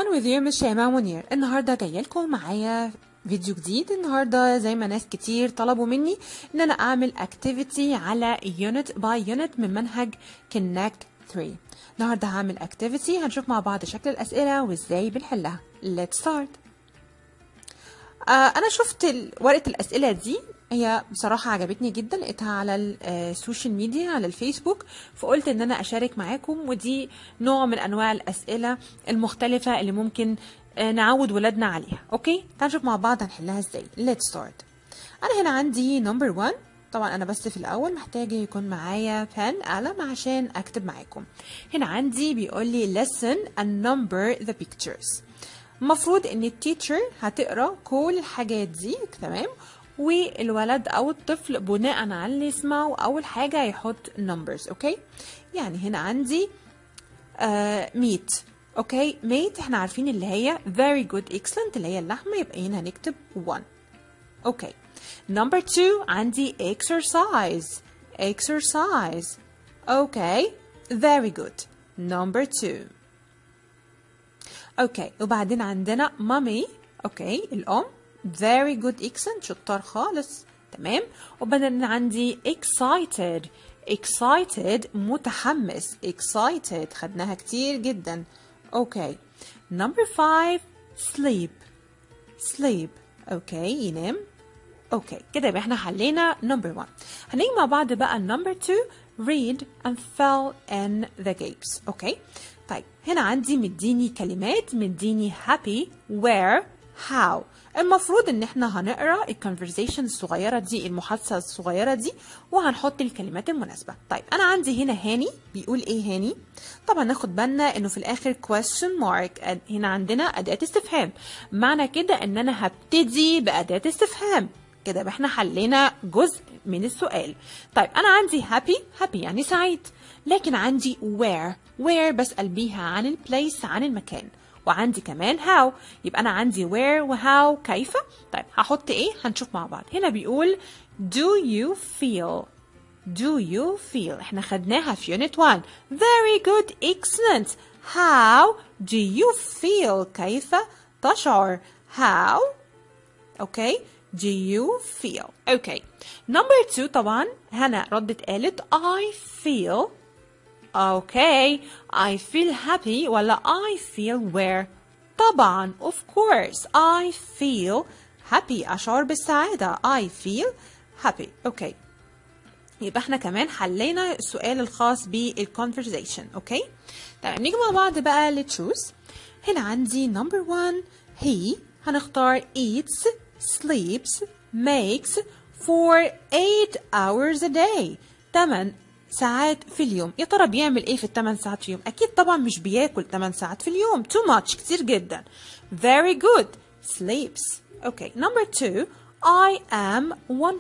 with you مش شيماء منير النهارده جايه لكم معايا فيديو جديد النهارده زي ما ناس كتير طلبوا مني ان انا اعمل اكتيفيتي على يونت باي يونت من منهج كونكت 3 النهارده هعمل اكتيفيتي هنشوف مع بعض شكل الاسئله وازاي بنحلها let's start آه انا شفت ال- ورقه الاسئله دي هي بصراحة عجبتني جدا لقيتها على ال- آه، السوشيال ميديا على الفيسبوك فقلت ان انا اشارك معاكم ودي نوع من انواع الاسئلة المختلفة اللي ممكن آه، نعود ولادنا عليها اوكي تعالوا نشوف مع بعض هنحلها ازاي let's start انا هنا عندي number 1 طبعا انا بس في الاول محتاجه يكون معايا بان قلم عشان اكتب معاكم هنا عندي بيقول لي listen and number the pictures المفروض ان التيتشر هتقرا كل الحاجات دي تمام والولد او الطفل بناء على اللي يسمعه اول حاجه يحط numbers اوكي يعني هنا عندي ميت اوكي ميت احنا عارفين اللي هي very good excellent اللي هي اللحمه يبقى هنا هنكتب 1 اوكي نمبر 2 عندي exercise exercise اوكي very good number 2 اوكي وبعدين عندنا مامي اوكي الام very good excellent شطار خالص تمام وبعدين عندي excited excited متحمس excited خدناها كتير جدا اوكي number 5 sleep sleep اوكي ينام اوكي كده يبقى احنا حلينا number 1 هنيجي مع بعض بقى number 2 read and fill in the gaps اوكي طيب هنا عندي مديني كلمات مديني happy where how المفروض ان احنا هنقرا الكونفرزيشن الصغيره دي المحادثه الصغيره دي وهنحط الكلمات المناسبه طيب انا عندي هنا هاني بيقول ايه هاني طبعا ناخد بالنا انه في الاخر question mark أد- هنا عندنا اداه استفهام معنى كده ان انا هبتدي باداه استفهام كده يبقى احنا حلينا جزء من السؤال طيب انا عندي happy happy يعني سعيد لكن عندي where where بسأل بيها عن البليس عن المكان وعندي كمان how يبقى انا عندي where وهاو كيف طيب هحط ايه هنشوف مع بعض هنا بيقول do you feel do you feel احنا خدناها في unit 1 very good excellent how do you feel كيف تشعر how اوكي do you feel اوكي number two طبعا هنا ردت قالت I feel اوكي I feel happy ولا I feel where طبعا of course I feel happy أشعر بالسعادة I feel happy اوكي يبقى احنا كمان حلينا السؤال الخاص بالconversation اوكي طيب نيجي مع بعض بقى لتشوز هنا عندي number one he هنختار eats sleeps makes for 8 hours a day 8 ساعات في اليوم يا ترى بيعمل ايه في الثمان ساعات في اليوم اكيد طبعا مش بياكل 8 ساعات في اليوم too much كتير جدا very good sleeps okay number two I am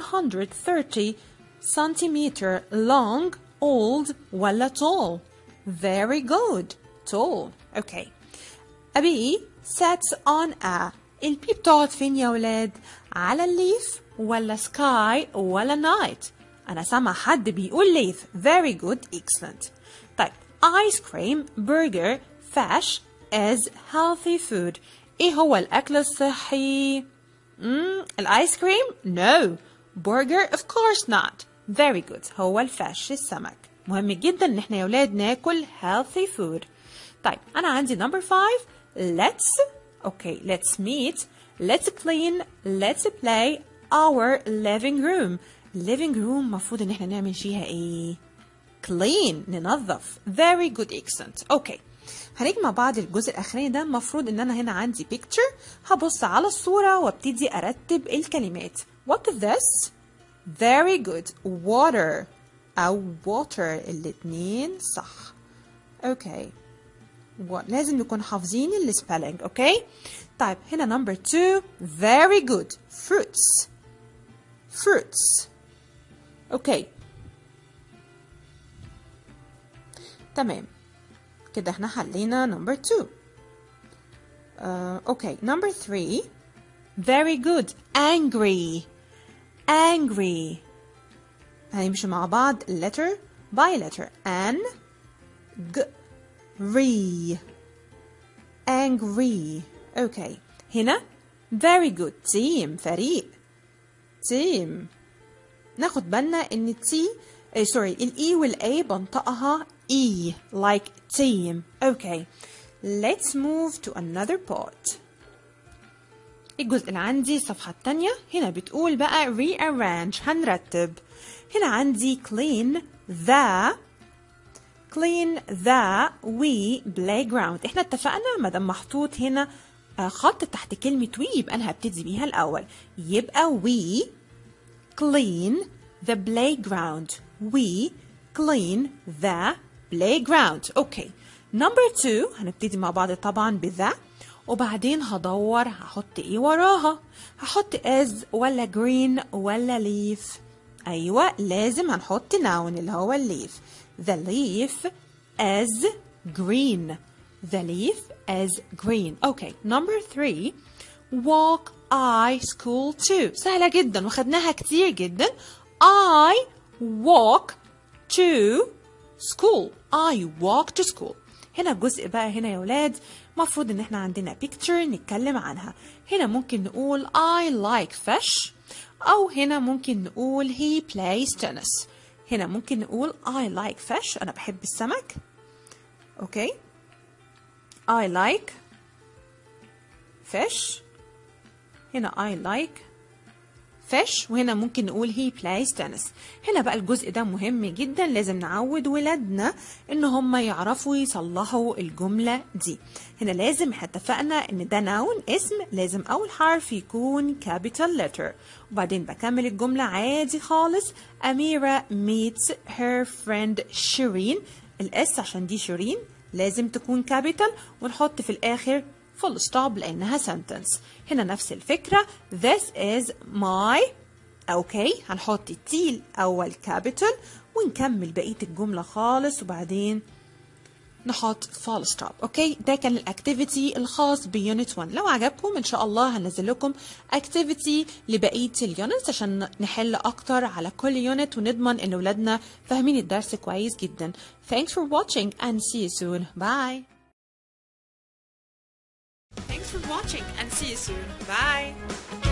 130 centimeter long old ولا tall very good tall okay أبي sits on a البي بتقعد فين يا ولاد على الليف ولا sky ولا night أنا سامع حد بيقول ليف very good excellent طيب ice cream burger fish is healthy food إيه هو الأكل الصحي؟ مم, الايس كريم؟ No. Burger? Of course not. Very good. هو الفش السمك. مهم جدا ان احنا يا ولاد ناكل healthy food. طيب انا عندي number five. Let's okay, let's meet. Let's clean. Let's play our living room. living room المفروض ان احنا نعمل فيها ايه؟ clean ننظف very good excellent اوكي هنيجي مع بعض الجزء الاخراني ده المفروض ان انا هنا عندي picture هبص على الصورة وابتدي ارتب الكلمات what is this very good water او water الاتنين صح اوكي و- لازم نكون حافظين السبيلنج اوكي طيب هنا number two very good fruits fruits اوكي تمام كده احنا حلينا number two uh, okay number three very good angry angry هنمشي مع بعض letter by letter an g re angry okay هنا very good team فريق team ناخد بالنا ان التي سوري الاي والاي بنطقها e like team okay let's move to another part الجزء اللي عندي الصفحة التانية هنا بتقول بقى rearrange هنرتب هنا عندي clean the clean the we playground احنا اتفقنا ما دام محطوط هنا آه، خط تحت كلمة we يبقى انا هبتدي بيها الأول يبقى we clean the playground we clean the playground اوكي number two هنبتدي مع بعض طبعا بذا وبعدين هدور هحط ايه وراها هحط as ولا green ولا leaf ايوه لازم هنحط noun اللي هو الليف the leaf as green the leaf as green okay number three walk I school to سهلة جدا وخدناها كتير جدا I walk to school I walk to school هنا الجزء بقى هنا يا ولاد مفروض ان احنا عندنا picture نتكلم عنها هنا ممكن نقول I like fish او هنا ممكن نقول he plays tennis هنا ممكن نقول I like fish انا بحب السمك اوكي I like fish هنا I like fish وهنا ممكن نقول he plays tennis هنا بقى الجزء ده مهم جدا لازم نعود ولادنا ان هم يعرفوا يصلحوا الجملة دي هنا لازم احنا اتفقنا ان ده noun اسم لازم اول حرف يكون capital letter وبعدين بكمل الجملة عادي خالص أميرة meets her friend شيرين الاس عشان دي شيرين لازم تكون capital ونحط في الاخر full stop لأنها sentence هنا نفس الفكرة this is my اوكي هنحط التي الأول capital ونكمل بقية الجملة خالص وبعدين نحط full stop اوكي ده كان الاكتيفيتي الخاص بيونت 1 لو عجبكم ان شاء الله هنزل لكم اكتيفيتي لبقيه اليونتس عشان نحل اكتر على كل يونت ونضمن ان اولادنا فاهمين الدرس كويس جدا thanks for watching and see you soon bye Thanks for watching and see you soon. Bye.